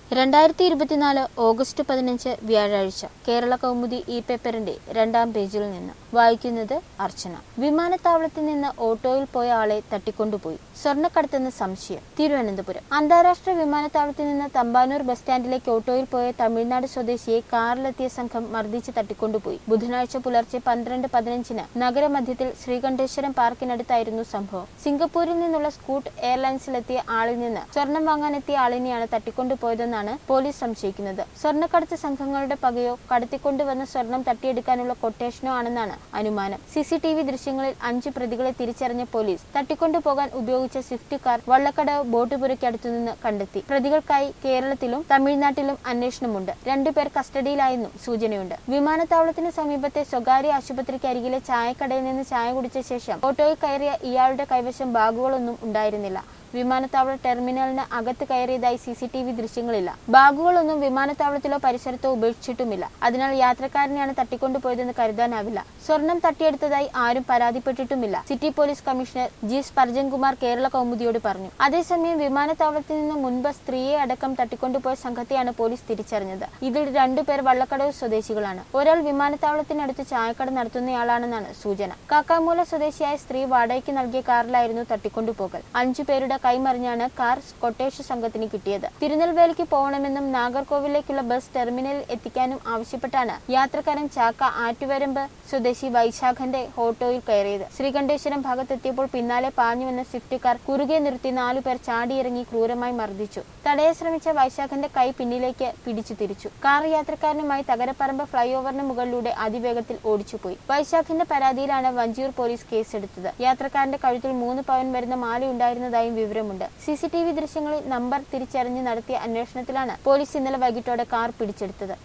രണ്ടായിരത്തി ഇരുപത്തിനാല് ഓഗസ്റ്റ് പതിനഞ്ച് വ്യാഴാഴ്ച കേരള കൗമുദി ഇ പേപ്പറിന്റെ രണ്ടാം പേജിൽ നിന്ന് വായിക്കുന്നത് അർച്ചന വിമാനത്താവളത്തിൽ നിന്ന് ഓട്ടോയിൽ പോയ ആളെ തട്ടിക്കൊണ്ടുപോയി സ്വർണ്ണക്കടത്തെന്ന് സംശയം തിരുവനന്തപുരം അന്താരാഷ്ട്ര വിമാനത്താവളത്തിൽ നിന്ന് തമ്പാനൂർ ബസ് സ്റ്റാൻഡിലേക്ക് ഓട്ടോയിൽ പോയ തമിഴ്നാട് സ്വദേശിയെ കാറിലെത്തിയ സംഘം മർദ്ദിച്ച് തട്ടിക്കൊണ്ടുപോയി ബുധനാഴ്ച പുലർച്ചെ പന്ത്രണ്ട് പതിനഞ്ചിന് നഗരമധ്യത്തിൽ ശ്രീകണ്ഠേശ്വരം പാർക്കിനടുത്തായിരുന്നു സംഭവം സിംഗപ്പൂരിൽ നിന്നുള്ള സ്കൂട്ട് എയർലൈൻസിലെത്തിയ ആളിൽ നിന്ന് സ്വർണം വാങ്ങാനെത്തിയ ആളിനെയാണ് തട്ടിക്കൊണ്ടുപോയതെന്നാണ് പോലീസ് സംശയിക്കുന്നത് സ്വർണ്ണക്കടത്ത് സംഘങ്ങളുടെ പകയോ കടത്തിക്കൊണ്ടുവന്ന സ്വർണം തട്ടിയെടുക്കാനുള്ള കൊട്ടേഷനോ ആണെന്നാണ് അനുമാനം സിസിടിവി ദൃശ്യങ്ങളിൽ അഞ്ച് പ്രതികളെ തിരിച്ചറിഞ്ഞ പോലീസ് തട്ടിക്കൊണ്ടുപോകാൻ ഉപയോഗിച്ച സ്വിഫ്റ്റ് കാർ വള്ളക്കടവ് ബോട്ടുപുരയ്ക്കടുത്തുനിന്ന് കണ്ടെത്തി പ്രതികൾക്കായി കേരളത്തിലും തമിഴ്നാട്ടിലും അന്വേഷണമുണ്ട് രണ്ടുപേർ കസ്റ്റഡിയിലായെന്നും സൂചനയുണ്ട് വിമാനത്താവളത്തിന് സമീപത്തെ സ്വകാര്യ ആശുപത്രിക്ക് അരികിലെ ചായക്കടയിൽ നിന്ന് ചായ കുടിച്ച ശേഷം ഓട്ടോയിൽ കയറിയ ഇയാളുടെ കൈവശം ബാഗുകളൊന്നും ഉണ്ടായിരുന്നില്ല വിമാനത്താവള ടെർമിനലിന് അകത്ത് കയറിയതായി സി സി ടി വി ദൃശ്യങ്ങളില്ല ബാഗുകളൊന്നും വിമാനത്താവളത്തിലോ പരിസരത്തോ ഉപേക്ഷിച്ചിട്ടുമില്ല അതിനാൽ യാത്രക്കാരനെയാണ് തട്ടിക്കൊണ്ടുപോയതെന്ന് കരുതാനാവില്ല സ്വർണം തട്ടിയെടുത്തതായി ആരും പരാതിപ്പെട്ടിട്ടുമില്ല city police commissioner G Sparjankumar Kerala കൗമുദിയോട് പറഞ്ഞു അതേസമയം വിമാനത്താവളത്തിൽ നിന്ന് മുൻപ് സ്ത്രീയെ അടക്കം തട്ടിക്കൊണ്ടുപോയ സംഘത്തെയാണ് പോലീസ് തിരിച്ചറിഞ്ഞത് ഇതിൽ രണ്ടുപേർ വള്ളക്കടവ് സ്വദേശികളാണ് ഒരാൾ വിമാനത്താവളത്തിനടുത്ത് ചായക്കട നടത്തുന്നയാളാണെന്നാണ് സൂചന കാക്കാമൂല സ്വദേശിയായ സ്ത്രീ വാടകയ്ക്ക് നൽകിയ കാറിലായിരുന്നു തട്ടിക്കൊണ്ടുപോകൽ അഞ്ചു പേരുടെ കൈമറിഞ്ഞാണ് കാർ കൊട്ടേഷ സംഘത്തിന് കിട്ടിയത് തിരുനെൽവേലിക്ക് പോകണമെന്നും നാഗർകോവിലേക്കുള്ള ബസ് ടെർമിനലിൽ എത്തിക്കാനും ആവശ്യപ്പെട്ടാണ് യാത്രക്കാരൻ ചാക്ക ആറ്റുവരമ്പ് സ്വദേശി വൈശാഖന്റെ ഓട്ടോയിൽ കയറിയത് ശ്രീകണ്ഠേശ്വരം ഭാഗത്തെത്തിയപ്പോൾ പിന്നാലെ പാഞ്ഞു വന്ന സ്വിഫ്റ്റ് കാർ കുറുകെ നിർത്തി നാലുപേർ ചാടിയിറങ്ങി ക്രൂരമായി മർദ്ദിച്ചു തടയാൻ ശ്രമിച്ച വൈശാഖന്റെ കൈ പിന്നിലേക്ക് പിടിച്ചു തിരിച്ചു കാർ യാത്രക്കാരനുമായി തകരപ്പറമ്പ് ഫ്ലൈ ഓവറിന് മുകളിലൂടെ അതിവേഗത്തിൽ ഓടിച്ചുപോയി വൈശാഖിന്റെ പരാതിയിലാണ് വഞ്ചിയൂർ പോലീസ് കേസെടുത്തത് യാത്രക്കാരന്റെ കഴുത്തിൽ മൂന്ന് പവൻ വരുന്ന മാല ഉണ്ടായിരുന്നതായും വിവരമുണ്ട് സിസിടിവി ദൃശ്യങ്ങളിൽ നമ്പർ തിരിച്ചറിഞ്ഞ് നടത്തിയ അന്വേഷണത്തിലാണ് പോലീസ് ഇന്നലെ വൈകിട്ടോടെ കാർ പിടിച്ചെടുത്തത്